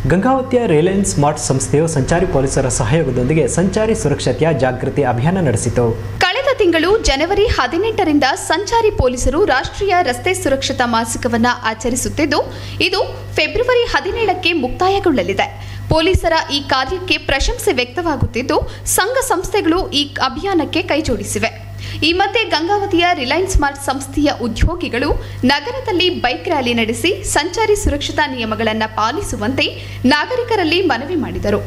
ಗಂಗಾವತಿಯ Reliance smart ಸಂಸ್ಥೆಯು ಸಂಚಾರಿ ಪೊಲೀಸರ ಸಹಯೋಗದೊಂದಿಗೆ ಸಂಚಾರಿ ಸುರಕ್ಷತೆಯ ಜಾಗೃತಿ ಅಭಿಯಾನ ನಡೆಸಿತು ಕಳೆದ ತಿಂಗಳು ಜನವರಿ ಹದಿನೆಂಟರಿಂದ ಸಂಚಾರಿ ಪೊಲೀಸರು ರಾಷ್ಟ್ರೀಯ ರಸ್ತೆ ಸುರಕ್ಷತಾ ಮಾಸಿಕವನ್ನು ಆಚರಿಸುತ್ತಿದ್ದು ಇದು ಫೆಬ್ರವರಿ ಹದಿನೇಳಕ್ಕೆ ಮುಕ್ತಾಯಗೊಳ್ಳಲಿದೆ ಪೊಲೀಸರ ಈ ಕಾರ್ಯಕ್ಕೆ ಪ್ರಶಂಸೆ ವ್ಯಕ್ತವಾಗುತ್ತಿದ್ದು ಸಂಘ ಸಂಸ್ಥೆಗಳು ಈ ಅಭಿಯಾನಕ್ಕೆ ಕೈಜೋಡಿಸಿವೆ ಈ ಮಧ್ಯೆ ಗಂಗಾವತಿಯ ರಿಲಯನ್ಸ್ ಸ್ಮಾರ್ಟ್ ಸಂಸ್ಥೆಯ ಉದ್ಯೋಗಿಗಳು ನಗರದಲ್ಲಿ ಬೈಕ್ ರ್ಯಾಲಿ ನಡೆಸಿ ಸಂಚಾರಿ ಸುರಕ್ಷತಾ ನಿಯಮಗಳನ್ನು ಪಾಲಿಸುವಂತೆ ನಾಗರಿಕರಲ್ಲಿ ಮನವಿ ಮಾಡಿದರು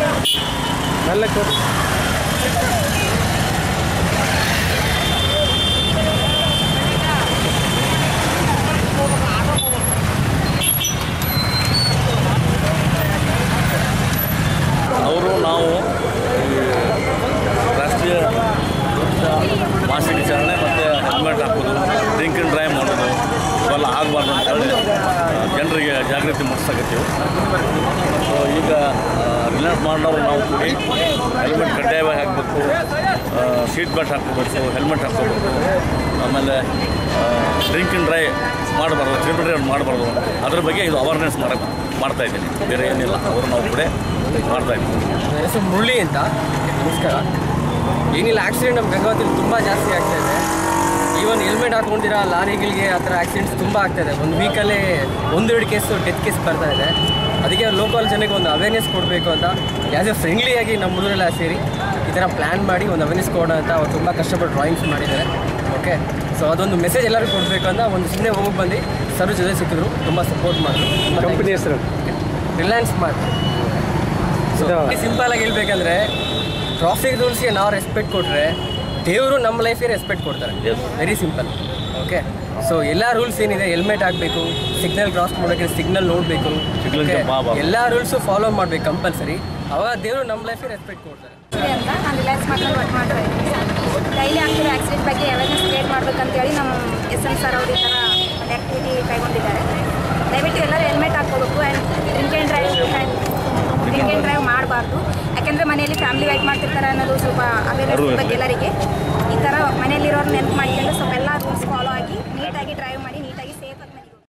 ಅವರು ನಾವು ಈ ರಾಷ್ಟ್ರೀಯ ಮಾಸಿಕಾಚರಣೆ ಮತ್ತು ಹೆಲ್ಮೆಟ್ ಹಾಕೋದು ಡ್ರಿಂಕ್ ಆ್ಯಂಡ್ ಡ್ರೈವ್ ಮಾಡೋದು ಇವೆಲ್ಲ ಆಗಬಾರ್ದು ಅಂತೇಳಿ ಆ, ಜನರಿಗೆ ಜಾಗೃತಿ ಮೂಡಿಸಕತ್ತೀವಿ ಸೊ ಈಗ ರಿಲಯನ್ಸ್ ಮಾಡೋರು ನಾವು ಕೂಡಿ ಹೆಲ್ಮೆಟ್ ಕಡ್ಡಾಯವಾಗಿ ಹಾಕಬೇಕು ಸೀಟ್ ಬೆಲ್ಟ್ ಹಾಕೋಬೇಕು ಹೆಲ್ಮೆಟ್ ಹಾಕೋಬೇಕು ಆಮೇಲೆ ಡ್ರಿಂಕ್ ಆ್ಯಂಡ್ ಡ್ರೈವ್ ಮಾಡಬಾರ್ದು ಡ್ರಿಂಕ್ ಡ್ರೈವ್ ಮಾಡಬಾರ್ದು ಅದ್ರ ಬಗ್ಗೆ ಇದು ಅವೇರ್ನೆಸ್ ಮಾಡ ಮಾಡ್ತಾ ಇದ್ದೀನಿ ಬೇರೆ ಏನಿಲ್ಲ ಅವರು ನಾವು ಕೂಡ ಮಾಡ್ತಾ ಇದ್ದೀವಿ ನನ್ನ ಹೆಸರು ಮುರಳಿ ಅಂತ ನಮಸ್ಕಾರ ಏನಿಲ್ಲ ಆಕ್ಸಿಡೆಂಟ್ ನಮ್ಮ ಗಂಗಾವತಿಲಿ ತುಂಬ ಜಾಸ್ತಿ ಆಗ್ತಾ ಇದೆ ಈವನ್ ಹೆಲ್ಮೆಟ್ ಹಾಕೊಂಡಿರೋ ಲಾರಿಗಳಿಗೆ ಆ ಥರ ಆಕ್ಸಿಡೆಂಟ್ಸ್ ತುಂಬ ಆಗ್ತಾ ಇದೆ ಒಂದು ವೀಕಲ್ಲೇ ಒಂದೆರಡು ಕೇಸು ಡೆತ್ ಕೇಸ್ ಬರ್ತಾ ಇದೆ ಅದಕ್ಕೆ ಲೋಕಲ್ ಜನಕ್ಕೆ ಒಂದು ಅವೇರ್ನೆಸ್ ಕೊಡಬೇಕು ಅಂತ ಆ್ಯಸ್ ಎ ಫ್ರೆಂಡ್ಲಿಯಾಗಿ ನಮ್ಮ ಹುಡುಗರೆಲ್ಲ ಸೇರಿ ಈ ಥರ ಪ್ಲ್ಯಾನ್ ಮಾಡಿ ಒಂದು ಅವೇರ್ನೆಸ್ ಕೊಡೋಣ ಅಂತ ಅವ್ರು ತುಂಬ ಕಷ್ಟಪಟ್ಟು ಡ್ರಾಯಿಂಗ್ಸ್ ಮಾಡಿದ್ದಾರೆ ಓಕೆ ಸೊ ಅದೊಂದು ಮೆಸೇಜ್ ಎಲ್ಲರಿಗೂ ಕೊಡಬೇಕು ಅಂತ ಒಂದು ಸುಮ್ಮನೆ ಹೋಗಿ ಬಂದು ಸರ್ ಜೊತೆ ಸಿಕ್ಕಿದ್ರು ತುಂಬ ಸಪೋರ್ಟ್ ಮಾಡಿದ್ರು ಕಂಪನಿ ಹೆಸರು ರಿಲಯನ್ಸ್ ಸ್ಮಾರ್ಟ್ ಸೊ ಸಿಂಪಲ್ ಆಗಿ ಹೇಳ್ಬೇಕಂದ್ರೆ ಟ್ರಾಫಿಕ್ ರೂಲ್ಸ್ಗೆ ನಾವು ರೆಸ್ಪೆಕ್ಟ್ ಕೊಟ್ಟರೆ ದೇವರು ನಮ್ಮ ಲೈಫಿಗೆ ರೆಸ್ಪೆಕ್ಟ್ ಕೊಡ್ತಾರೆ Yes. Very simple okay so ಎಲ್ಲ ರೂಲ್ಸ್ ಏನಿದೆ ಹೆಲ್ಮೆಟ್ ಹಾಕಬೇಕು ಸಿಗ್ನಲ್ ಕ್ರಾಸ್ ಮಾಡೋಕ್ಕೆ ಸಿಗ್ನಲ್ ನೋಡಬೇಕು Signal jump ಆಗ್ಬಾರ್ದು. ಎಲ್ಲ ರೂಲ್ಸು ಫಾಲೋ ಮಾಡಬೇಕು ಕಂಪಲ್ಸರಿ ಅವಾಗ ದೇವರು ನಮ್ಮ ಲೈಫಿಗೆ ರೆಸ್ಪೆಕ್ಟ್ ಕೊಡ್ತಾರೆ ಇದೆ ಅಂತ ನಾನು ರಿಲ್ಯಾಕ್ಸ್ ಮಾಡ್ಕೊಂಡು ವರ್ಕ್ ಮಾಡ್ತಾ ಇದ್ದೀನಿ ಡೈಲಿ ಆಗ್ತಿರೋ ಆಕ್ಸಿಡೆಂಟ್ ಬಗ್ಗೆ ಅವೇರ್ನೆಸ್ ಕ್ರಿಯೇಟ್ ಮಾಡ್ಬೇಕಂತೇಳಿ ನಮ್ಮ ಎಸ್ ಎಮ್ ಸರ್ ಅವರು ಈ ಥರ ಒಂದು ಆ್ಯಕ್ಟಿವಿಟಿ ಕೈಗೊಂಡಿದ್ದಾರೆ ದಯವಿಟ್ಟು ಎಲ್ಲರೂ ಹೆಲ್ಮೆಟ್ ಹಾಕ್ಕೋಬೇಕು and drink and drive drink and drive ಮಾಡಬಾರ್ದು ಯಾಕೆಂದರೆ ಮನೆಯಲ್ಲಿ ಫ್ಯಾಮಿಲಿ ವೆಯ್ಟ್ ಮಾಡ್ತಿರ್ತಾರೆ ಅನ್ನೋದು ಸ್ವಲ್ಪ ಅವೇರ್ನೆಸ್ ಅರಿವು ಬಗ್ಗೆ ಎಲ್ಲರಿಗೆ ಈ ಥರ ಮನೆಯಲ್ಲಿರೋರು ನೆನಪು ಮಾಡ್ಕೊಂಡು ಸ್ವಲ್ಪ ಎಲ್ಲ ರೂಲ್ಸ್ ಫಾಲೋ ಆಗಿ ನೀಟಾಗಿ ಡ್ರೈವ್ ಮಾಡಿ ನೀಟಾಗಿ